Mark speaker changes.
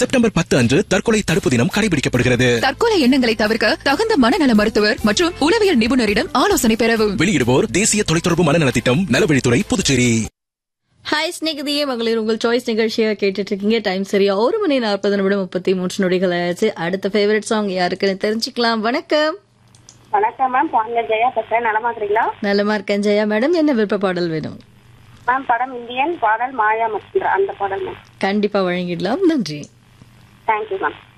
Speaker 1: September பத்து அன்று தற்கொலை தடுப்பு தினம் கடைபிடிக்கப்படுகிறது
Speaker 2: தற்கொலை எண்ணங்களை தவிர்க்க தகுந்த மனநல மருத்துவர் மற்றும் உளவியல் நிபுணரிடம் ஆலோசனை பெறவும்
Speaker 1: வெளியிடுவோர் தேசிய தொலைத்தொடர்பு மனநலத்திட்டம் நலவழித்துறை புதுச்சேரி
Speaker 3: ஹாய் ஸ்நேகிதியே மகளிர் உங்கள் சாய்ஸ் நிகழ்ச்சியை கேட்டுட்டு இருக்கீங்க டைம் சரியா ஒரு மணி நாற்பது நிமிடம் முப்பத்தி மூன்று நொடிகள் ஆயாச்சு அடுத்த ஃபேவரட் சாங் யாருக்குன்னு தெரிஞ்சுக்கலாம் வணக்கம்
Speaker 4: வணக்கம் மேம் பாருங்க ஜெயா பேசுறேன் நலமா இருக்கிறீங்களா
Speaker 3: நலமா இருக்கேன் ஜெயா மேடம் என்ன விருப்ப பாடல் வேணும்
Speaker 4: மேம் படம் இந்தியன் பாடல் மாயா மச்சுந்தர் அந்த பாடல் மேம்
Speaker 3: கண்டிப்பா வழங்கிடலாம் நன்றி
Speaker 4: தேங்க்யூ மேம்